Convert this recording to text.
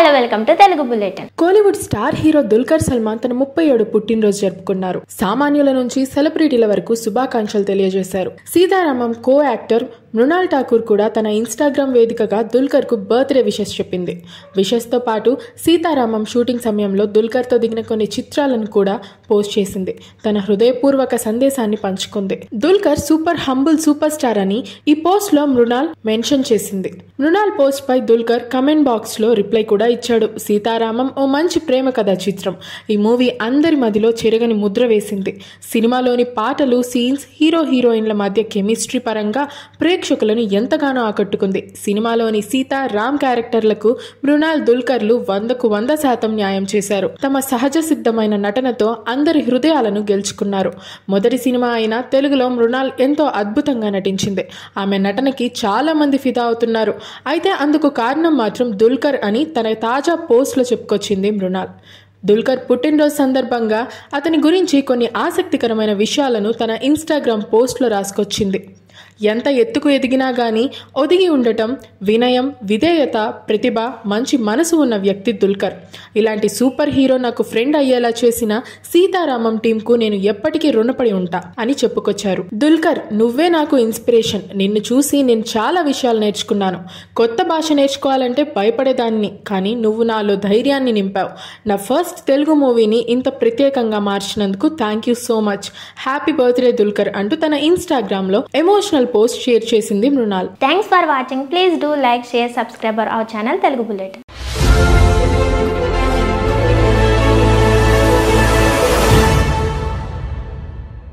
hello welcome to Telugu bulletin Kollywood star hero Dulquer Salmaan తన ముప్పై ఏడు పుట్టినరోజు జరుపుకున్నారు సామాన్యుల నుంచి సెలబ్రిటీల వరకు శుభాకాంక్షలు తెలియజేశారు సీతారామం కో యాక్టర్ మృణాల్ ఠాకూర్ కూడా తన ఇన్స్టాగ్రామ్ వేదికగా దుల్కర్ కు బర్త్డే విషెస్ చెప్పింది విషెస్ తో పాటు సీతారామం షూటింగ్ సమయంలో దుల్కర్ తో దిగిన కొన్ని చిత్రాలను కూడా పోస్ట్ చేసింది తన హృదయపూర్వక సందేశాన్ని పంచుకుంది Dulquer super humble super star అని ఈ పోస్ట్ లో మృణాల్ మెన్షన్ చేసింది మృణాల్ పోస్ట్ పై దుల్కర్ కమెంట్ బాక్స్ లో రిప్లై కూడా ఇచ్చాడు సీతారామం ఓ మంచి ప్రేమ కథ చిత్రం ఈ మూవీ అందరి మదిలో చెరగని ముద్ర వేసింది సినిమాలోని పాటలు సీన్స్ హీరో హీరోయిన్ల మధ్య కెమిస్ట్రీ పరంగా ప్రేక్షకులను ఎంతగానో ఆకట్టుకుంది సినిమాలోని సీత రామ్ క్యారెక్టర్లకు మృణాల్ దుల్కర్లు వందకు వంద శాతం న్యాయం చేశారు తమ సహజ సిద్ధమైన నటనతో అందరి హృదయాలను గెలుచుకున్నారు మొదటి సినిమా అయిన తెలుగులో మృణాల్ ఎంతో అద్భుతంగా నటించింది ఆమె నటనకి చాలా మంది ఫిదా అవుతున్నారు అయితే అందుకు కారణం మాత్రం దుల్కర్ అని తన తాజా పోస్ట్లో చెప్పుకొచ్చింది మృణాల్ దుల్కర్ పుట్టినరోజు సందర్భంగా అతని గురించి కొన్ని ఆసక్తికరమైన విషయాలను తన ఇన్స్టాగ్రామ్ పోస్ట్లో రాసుకొచ్చింది ఎంత ఎత్తుకు ఎదిగినా గానీ ఒదిగి ఉండటం వినయం విధేయత ప్రతిభ మంచి మనసు ఉన్న వ్యక్తి దుల్కర్ ఇలాంటి సూపర్ హీరో నాకు ఫ్రెండ్ అయ్యేలా చేసిన సీతారామం టీంకు నేను ఎప్పటికీ రుణపడి ఉంటా అని చెప్పుకొచ్చారు దుల్కర్ నువ్వే నాకు ఇన్స్పిరేషన్ నిన్ను చూసి నేను చాలా విషయాలు నేర్చుకున్నాను కొత్త భాష నేర్చుకోవాలంటే భయపడేదాన్ని కానీ నువ్వు నాలో ధైర్యాన్ని నింపావు నా ఫస్ట్ తెలుగు మూవీని ఇంత ప్రత్యేకంగా మార్చినందుకు thank you so much happy birthday Dulquer అంటూ తన ఇన్స్టాగ్రామ్ లో ఎమోషనల్ పోస్ట్ షేర్ చేసింది Mrunal thanks for watching please do like share subscriber our channel Telugu bulletin